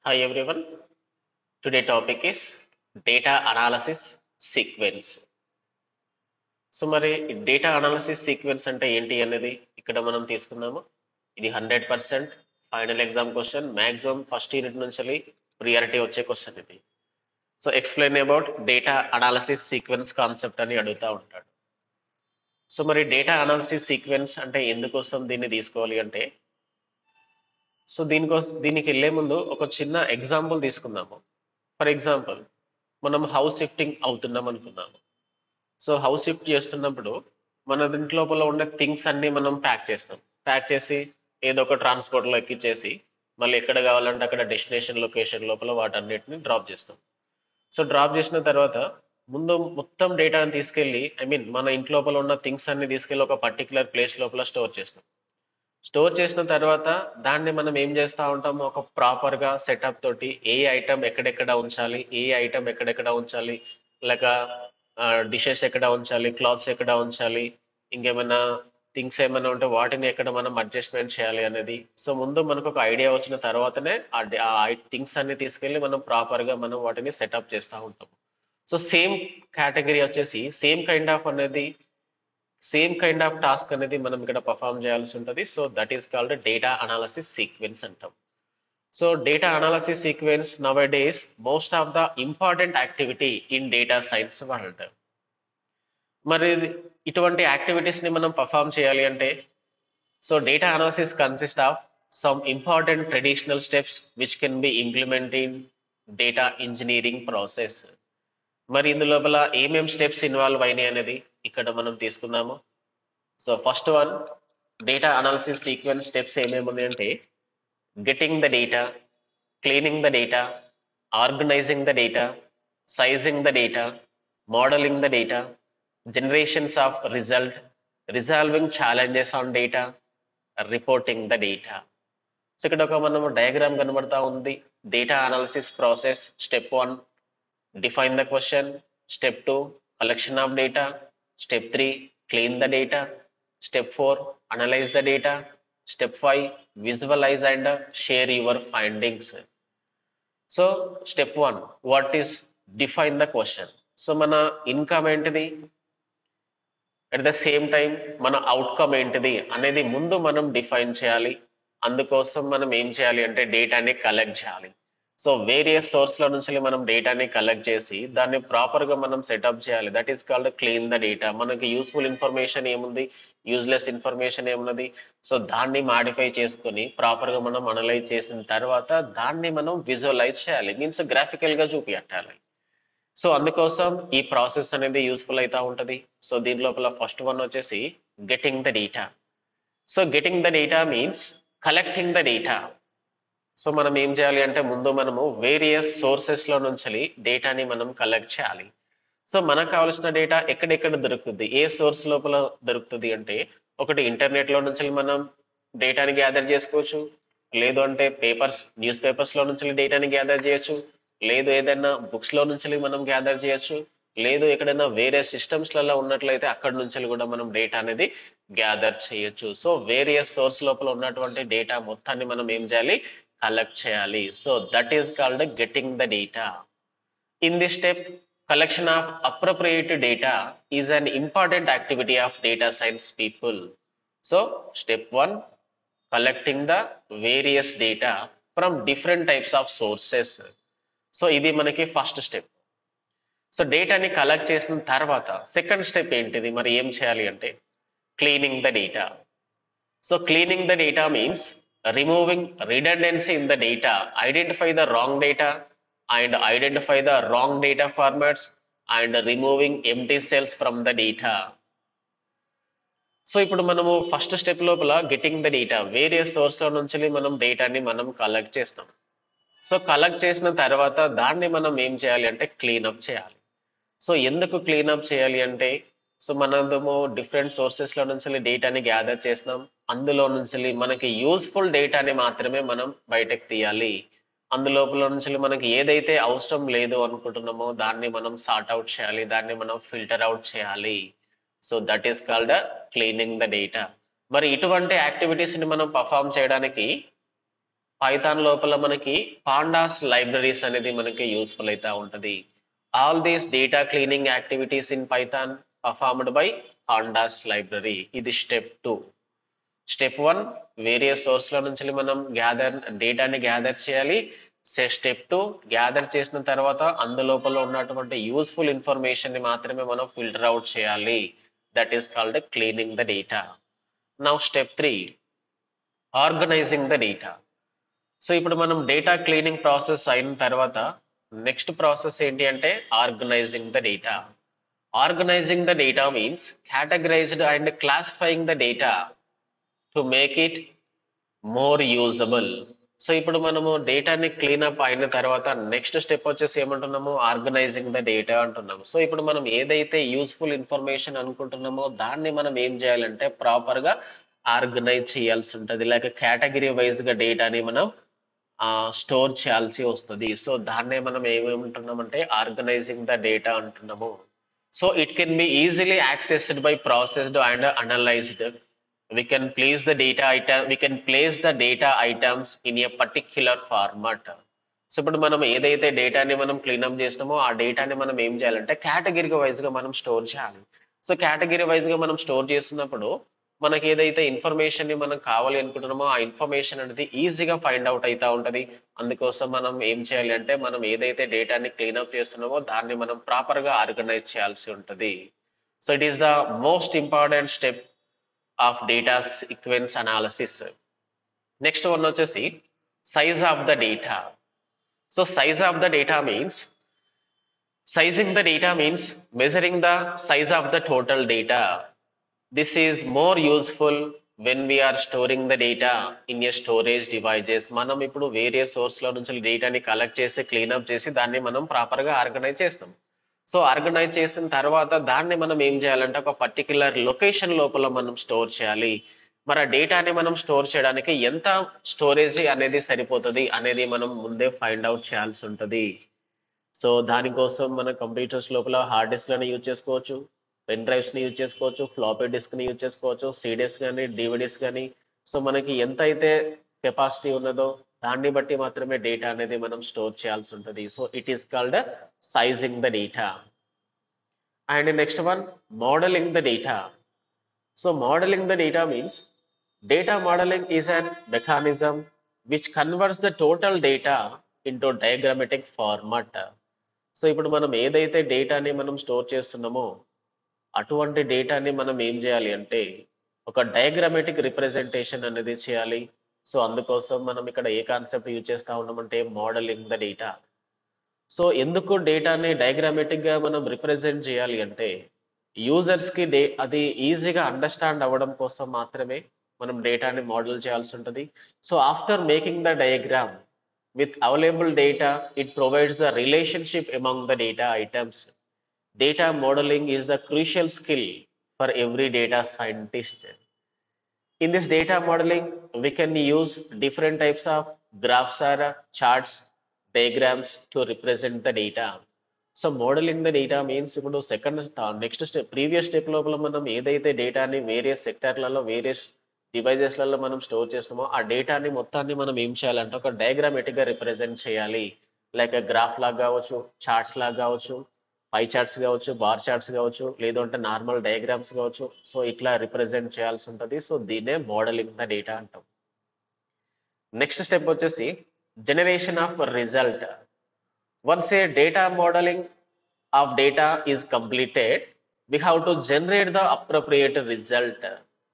Hi everyone. Today topic is data analysis sequence. So మరి data analysis sequence అంటే ఏంటి అనేది ఇక్కడ మనం తీసుకుందాము ఇది hundred percent final exam question maximum first unit నుంచి ప్రియారిటీ వచ్చే క్వశ్చన్ ఇది so explain about data analysis sequence concept అని అడుగుతూ ఉంటాడు సో మరి డేటా అనాలిసిస్ సీక్వెన్స్ అంటే ఎందుకోసం దీన్ని తీసుకోవాలి అంటే సో దీనికోసం దీనికి వెళ్ళే ముందు ఒక చిన్న ఎగ్జాంపుల్ తీసుకుందాము ఫర్ ఎగ్జాంపుల్ మనం హౌస్ షిఫ్టింగ్ అవుతున్నాం అనుకుందాము సో హౌస్ షిఫ్ట్ చేస్తున్నప్పుడు మన దీంట్ లోపల ఉండే థింగ్స్ అన్ని మనం ప్యాక్ చేస్తాం ప్యాక్ చేసి ఏదో ఒక ట్రాన్స్పోర్ట్లో ఎక్కించేసి మళ్ళీ ఎక్కడ కావాలంటే అక్కడ డెస్టినేషన్ లొకేషన్ లోపల వాటన్నిటిని డ్రాప్ చేస్తాం సో డ్రాప్ చేసిన తర్వాత ముందు మొత్తం డేటాని తీసుకెళ్ళి ఐ మీన్ మన ఇంటి లోపల ఉన్న థింగ్స్ అన్ని తీసుకెళ్ళి ఒక పర్టికులర్ ప్లేస్ లోపల స్టోర్ చేస్తాం స్టోర్ చేసిన తర్వాత దాన్ని మనం ఏం చేస్తూ ఉంటాము ఒక ప్రాపర్గా సెటప్ తోటి ఏ ఐటమ్ ఎక్కడెక్కడ ఉంచాలి ఏ ఐటమ్ ఎక్కడెక్కడ ఉంచాలి లేక డిషెస్ ఎక్కడ ఉంచాలి క్లాత్స్ ఎక్కడ ఉంచాలి ఇంకేమైనా థింగ్స్ ఏమైనా ఉంటే వాటిని ఎక్కడ మనం అడ్జస్ట్మెంట్ చేయాలి అనేది సో ముందు మనకు ఒక ఐడియా వచ్చిన తర్వాతనే ఆ థింగ్స్ అన్ని తీసుకెళ్ళి మనం ప్రాపర్గా మనం వాటిని సెటప్ చేస్తూ ఉంటాం సో సేమ్ కేటగిరీ వచ్చేసి సేమ్ కైండ్ ఆఫ్ అనేది సేమ్ కైండ్ ఆఫ్ టాస్క్ అనేది మనం ఇక్కడ పర్ఫామ్ చేయాల్సి ఉంటుంది so that is called data analysis sequence అంటాం so data analysis sequence nowadays most of the important activity in data science world మరి ఇటువంటి యాక్టివిటీస్ ని మనం పర్ఫామ్ చేయాలి అంటే so data analysis consist of some important traditional steps which can be implement in data engineering process మరి ఇందులోపల ఏమేం స్టెప్స్ ఇన్వాల్వ్ అయినాయి అనేది ఇక్కడ మనం తీసుకుందాము so first one data analysis sequence steps ఏమేమి ఉన్నాయంటే getting the data cleaning the data organising the data sizing the data modelling the data generations of result resolving challenges on data reporting the data so ఇక్కడ ఒక మనం diagram కనబడతా ఉంది data analysis process step one define the question step 2 collection of data step 3 clean the data step 4 analyze the data step 5 visualize and uh, share your findings so step 1 what is define the question so మన income ఏంటిది at the same time మన outcome ఏంటిది అనేది ముందు మనం define చేయాలి అందుకోసం మనం ఏం చేయాలి అంటే డేటాని కలెక్ట్ చేయాలి సో వేరియస్ సోర్స్ లో నుంచి మనం డేటాని కలెక్ట్ చేసి దాన్ని ప్రాపర్ గా మనం సెటప్ చేయాలి that is called clean the data మనకి యూస్ఫుల్ ఇన్ఫర్మేషన్ ఏముంది యూజ్లెస్ ఇన్ఫర్మేషన్ ఏమున్నది సో దాన్ని మాడిఫై చేసుకొని ప్రాపర్ గా మనం అనలైజ్ చేసిన తర్వాత దాన్ని మనం విజువలైజ్ చేయాలి మీన్స్ గ్రాఫికల్ గా చూపించాలి సో అందుకోసం ఈ ప్రాసెస్ అనేది యూస్ఫుల్ అవుతా ఉంటది సో దీని లోపల ఫస్ట్ వన్ వచ్చేసి getting the data so getting the data means collecting the data so మనం ఏం చేయాలి అంటే ముందు మనము వేరియస్ సోర్సెస్ లో నుంచి డేటాని మనం కలెక్ట్ చేయాలి సో మనకు కావాల్సిన డేటా ఎక్కడెక్కడ దొరుకుతుంది ఏ సోర్స్ లోపల దొరుకుతుంది అంటే ఒకటి ఇంటర్నెట్ లో నుంచి మనం డేటాని గ్యాదర్ చేసుకోవచ్చు లేదు అంటే పేపర్స్ న్యూస్ పేపర్స్ లో నుంచి డేటాని గ్యాదర్ చేయొచ్చు లేదు ఏదైనా బుక్స్ లో నుంచి మనం గ్యాదర్ చేయొచ్చు లేదు ఎక్కడైనా వేరే సిస్టమ్స్ లలో ఉన్నట్లయితే అక్కడ నుంచి కూడా మనం డేటా అనేది గ్యాదర్ చేయొచ్చు సో వేరియస్ సోర్స్ లోపల ఉన్నటువంటి డేటా మొత్తాన్ని మనం ఏం చేయాలి కలెక్ట్ చేయాలి so that is called getting the data in this step collection of appropriate data is an important activity of data science people so step 1 collecting the various data from different types of sources so ఇది మనకి first step so డేటాని collect చేసిన తర్వాత second step ఏంటిది మరి ఏం చేయాలి అంటే cleaning the data so cleaning the data means removing redundancy in the data identify the wrong data and identify the wrong data formats and removing empty cells from the data. So ఇప్పుడు మనము first step లోపల getting the data వేరే source లో నుంచి మనం డేటాని మనం collect చేస్తాం సో కలెక్ట్ చేసిన తర్వాత దాన్ని మనం ఏం చేయాలి అంటే క్లీనప్ చేయాలి సో ఎందుకు క్లీనప్ చేయాలి అంటే సో మనము డిఫరెంట్ సోర్సెస్ లో నుంచి డేటాని గ్యాదర్ చేసినాం అందులో నుంచి మనకి యూస్ఫుల్ డేటాని మాత్రమే మనం బయటకు తీయాలి అందులోపల నుంచి మనకి ఏదైతే అవసరం లేదు అనుకుంటున్నామో దాన్ని మనం సార్ట్ అవుట్ చేయాలి దాన్ని మనం ఫిల్టర్ అవుట్ చేయాలి so that is called cleaning the data మరి ఇటువంటి యాక్టివిటీస్ ని మనం పర్ఫామ్ చేయడానికి పైథాన్ లోపల మనకి పాండాస్ లైబ్రరీస్ అనేది మనకి యూస్ఫుల్ అయితే ఉంటది all these data cleaning activities in Python performed by pandas library ఇది step two step one various సోర్స్ల నుంచి మనం గ్యాదర్ డేటాని గ్యాదర్ చేయాలి స్టెప్ టూ గ్యాదర్ చేసిన తర్వాత అందులోపల ఉన్నటువంటి యూస్ఫుల్ ఇన్ఫర్మేషన్ ని మాత్రమే మనం ఫిల్టర్ అవుట్ చేయాలి that is called cleaning the data now step three organising the data so ఇప్పుడు మనం డేటా క్లీనింగ్ ప్రాసెస్ అయిన తర్వాత నెక్స్ట్ ప్రాసెస్ ఏంటి అంటే organising the data organising the data means categorized and classifying the data to make it more usable so ఇప్పుడు మనము డేటాని cleanup అయిన తర్వాత నెక్స్ట్ స్టెప్ వచ్చేసి ఏమంటున్నాము ఆర్గనైజింగ్ ద డేటా అంటున్నాము సో ఇప్పుడు మనం ఏదైతే యూస్ఫుల్ ఇన్ఫర్మేషన్ అనుకుంటున్నామో దాన్ని మనం ఏం చేయాలంటే ప్రాపర్ గా ఆర్గనైజ్ చేయాల్సి ఉంటుంది లేక కేటగిరీ వైజ్ గా డేటాని మనం స్టోర్ చేయాల్సి వస్తుంది సో దాన్నే మనం ఏమంటున్నామంటే ఆర్గనైజింగ్ ద డేటా అంటున్నాము so it can be easily accessed by processed and analysed we can place the data item we can place the data items in a particular format so ఇప్పుడు మనం ఏదైతే డేటాని మనం cleanup చేసినామో ఆ డేటాని మనం ఏం చేయాలంటే కేటగిరీ వైజ్ గా మనం స్టోర్ చేయాలి సో కేటగిరీ వైజ్ గా మనం స్టోర్ చేస్తున్నప్పుడు మనకి ఏదైతే ఇన్ఫర్మేషన్ ని మనం కావాలి అనుకుంటున్నామో ఆ ఇన్ఫర్మేషన్ అనేది ఈజీగా ఫైండ్ అవుట్ అవుతా ఉంటది అందుకోసం మనం ఏం చేయాలి అంటే మనం ఏదైతే డేటాని క్లీనప్ చేస్తున్నామో దాన్ని మనం ప్రాపర్ గా ఆర్గనైజ్ చేయాల్సి ఉంటది so it is the most important step of data sequence analysis next one వచ్చేసి size of the data so size of the data means sizing the data means measuring the size of the total data this is more useful when we are storing the data in a storage devices మనం ఇప్పుడు వేరే source లో నుంచి డేటాని collect చేసి cleanup చేసి దాన్ని మనం ప్రాపర్ గా ఆర్గనైజ్ చేస్తాం సో ఆర్గనైజ్ చేసిన తర్వాత దాన్ని మనం ఏం చేయాలంటే ఒక పర్టికులర్ లొకేషన్ లోపల మనం స్టోర్ చేయాలి మరి ఆ డేటాని మనం స్టోర్ చేయడానికి ఎంత స్టోరేజ్ అనేది సరిపోతుంది అనేది మనం ముందే ఫైండ్ అవుట్ చేయాల్సి ఉంటుంది సో దానికోసం మన కంప్యూటర్స్ లోపల హార్డ్ డిస్క్లను యూజ్ చేసుకోవచ్చు పెన్ డ్రైవ్స్ని యూజ్ చేసుకోవచ్చు ఫ్లాపీ డిస్క్ని యూజ్ చేసుకోవచ్చు సిడిఎస్ కానీ డివిడీస్ కానీ సో మనకి ఎంత అయితే కెపాసిటీ ఉన్నదో దాన్ని బట్టి మాత్రమే డేటా అనేది మనం స్టోర్ చేయాల్సి ఉంటుంది so it is called sizing the data and next one modelling the data so modelling the data means data modelling is an mechanism which converts the total data into diagrammatic format so ఇప్పుడు మనం ఏదైతే డేటాని మనం store చేస్తున్నామో అటువంటి డేటాని మనం ఏం చేయాలి అంటే ఒక డయాగ్రామెటిక్ రిప్రజెంటేషన్ అనేది చేయాలి సో అందుకోసం మనం ఇక్కడ ఏ కాన్సెప్ట్ యూజ్ చేస్తా ఉన్నామంటే మోడలింగ్ ద డేటా సో ఎందుకు డేటాని డయాగ్రామెటిక్ గా మనం రిప్రజెంట్ చేయాలి అంటే యూజర్స్ కి డే అది ఈజీగా అండర్స్టాండ్ అవ్వడం కోసం మాత్రమే మనం డేటాని మోడల్ చేయాల్సి ఉంటుంది so after making the diagram with available data it provides the relationship among the data items data modeling is the crucial skill for every data scientist. In this data modeling, we can use different types of graphs or charts, diagrams to represent the data. So modelling the data means ఇప్పుడు second next step previous step లోపల మనం ఏదైతే డేటాని various సెక్టర్లలో various డివైజెస్లలో మనం store చేస్తున్నామో ఆ డేటాని మొత్తాన్ని మనం ఏం చేయాలంటే ఒక డయాగ్రామెటిక్ గా రిప్రజెంట్ చేయాలి లైక్ గ్రాఫ్ లాగా కావచ్చు చార్ట్స్ లాగా కావచ్చు పై చార్ట్స్ కావచ్చు బార్ చార్ట్స్ కావచ్చు లేదు అంటే నార్మల్ డయాగ్రామ్స్ కావచ్చు సో ఇట్లా రిప్రజెంట్ చేయాల్సి ఉంటుంది సో దీన్నే మోడలింగ్ ద డేటా అంటాం నెక్స్ట్ స్టెప్ వచ్చేసి generation of result once a data modelling of data is completed we have to generate the appropriate result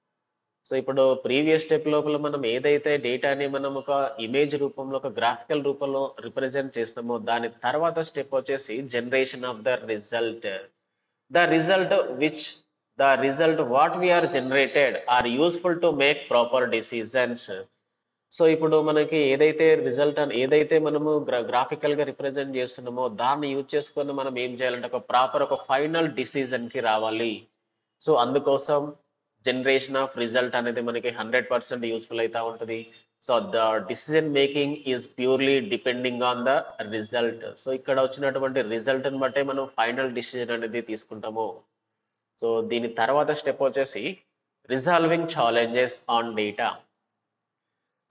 so ఇప్పుడు ప్రీవియస్ స్టెప్ లోపల మనం ఏదైతే డేటాని మనం ఒక ఇమేజ్ రూపంలో ఒక గ్రాఫికల్ రూపంలో రిప్రజెంట్ చేసినామో దాని తర్వాత స్టెప్ వచ్చేసి generation of the result the result which the result what we are generated are useful to make proper decisions so ఇప్పుడు మనకి ఏదైతే రిజల్ట్ అని ఏదైతే మనము గ్రాఫికల్ గా రిప్రజెంట్ చేస్తున్నామో దాన్ని యూజ్ చేసుకొని మనం ఏం చేయాలంటే ఒక ప్రాపర్ ఒక ఫైనల్ డిసిజన్ కి రావాలి సో అందుకోసం జనరేషన్ ఆఫ్ రిజల్ట్ అనేది మనకి హండ్రెడ్ పర్సెంట్ యూస్ఫుల్ అవుతా ఉంటుంది so the decision making is purely depending on the result so ఇక్కడ వచ్చినటువంటి రిజల్ట్ ని బట్టే మనం ఫైనల్ డిసిజన్ అనేది తీసుకుంటాము సో దీని తర్వాత స్టెప్ వచ్చేసి resolving challenges on data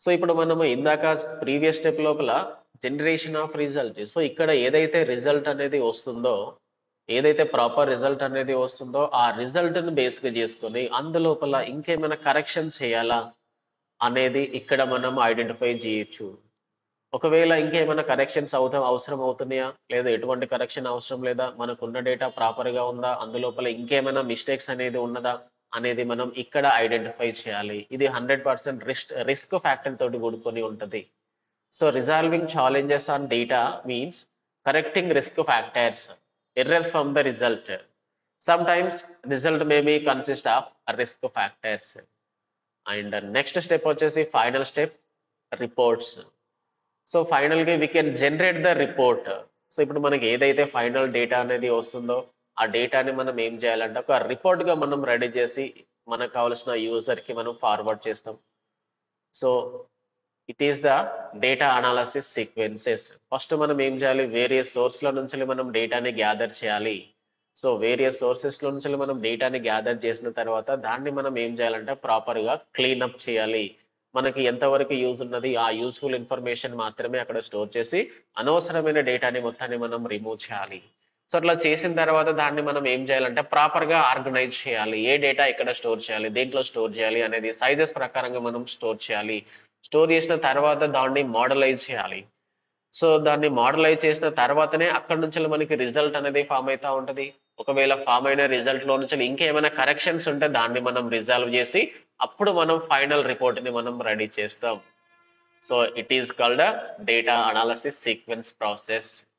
so ఇప్పుడు మనము ఇందాక ప్రీవియస్ స్టెప్ లోపల జనరేషన్ ఆఫ్ రిజల్ట్ సో ఇక్కడ ఏదైతే రిజల్ట్ అనేది వస్తుందో ఏదైతే ప్రాపర్ రిజల్ట్ అనేది వస్తుందో ఆ రిజల్ట్ ని బేస్ గా చేసుకొని అందులోపల ఇంకేమైనా కరెక్షన్ చేయాలా అనేది ఇక్కడ మనం ఐడెంటిఫై చేయొచ్చు ఒకవేళ ఇంకేమైనా కరెక్షన్స్ అవుతా అవసరం అవుతున్నాయా లేదా ఎటువంటి కరెక్షన్ అవసరం లేదా మనకున్న డేటా ప్రాపర్ గా ఉందా అందులోపల ఇంకేమైనా మిస్టేక్స్ అనేది ఉన్నదా అనేది మనం ఇక్కడ ఐడెంటిఫై చేయాలి ఇది hundred percent risk risk factor తోటి కూడుకొని ఉంటుంది so resolving challenges on data means correcting risk factors errors from the result sometimes result may be consist of risk factors and next step వచ్చేసి ఫైనల్ స్టెప్ రిపోర్ట్స్ సో ఫైనల్గా we can generate the report so ఇప్పుడు మనకి ఏదైతే final data అనేది వస్తుందో ఆ డేటాని మనం ఏం చేయాలంటే ఒక రిపోర్ట్గా మనం రెడీ చేసి మనకు కావాల్సిన యూజర్కి మనం ఫార్వర్డ్ చేస్తాం so it is the data analysis sequences first మనం ఏం చేయాలి వేరియస్ సోర్స్ల నుంచి మనం డేటాని గ్యాదర్ చేయాలి సో వేరియస్ సోర్సెస్ నుంచి మనం డేటాని గ్యాదర్ చేసిన తర్వాత దాన్ని మనం ఏం చేయాలంటే ప్రాపర్గా క్లీనప్ చేయాలి మనకి ఎంతవరకు యూజ్ ఉన్నది ఆ యూస్ఫుల్ ఇన్ఫర్మేషన్ మాత్రమే అక్కడ స్టోర్ చేసి అనవసరమైన డేటాని మొత్తాన్ని మనం రిమూవ్ చేయాలి సో అట్లా చేసిన తర్వాత దాన్ని మనం ఏం చేయాలంటే ప్రాపర్ గా ఆర్గనైజ్ చేయాలి ఏ డేటా ఎక్కడ స్టోర్ చేయాలి దేంట్లో స్టోర్ చేయాలి అనేది సైజెస్ ప్రకారంగా మనం స్టోర్ చేయాలి స్టోర్ చేసిన తర్వాత దాన్ని మోడలైజ్ చేయాలి సో దాన్ని మోడలైజ్ చేసిన తర్వాతనే అక్కడ నుంచి మనకి రిజల్ట్ అనేది ఫామ్ అవుతా ఉంటది ఒకవేళ ఫామ్ అయిన రిజల్ట్ లో నుంచి ఇంకేమైనా కరెక్షన్స్ ఉంటే దాన్ని మనం రిజాల్వ్ చేసి అప్పుడు మనం ఫైనల్ రిపోర్ట్ ని మనం రెడీ చేస్తాం so it is called data analysis sequence process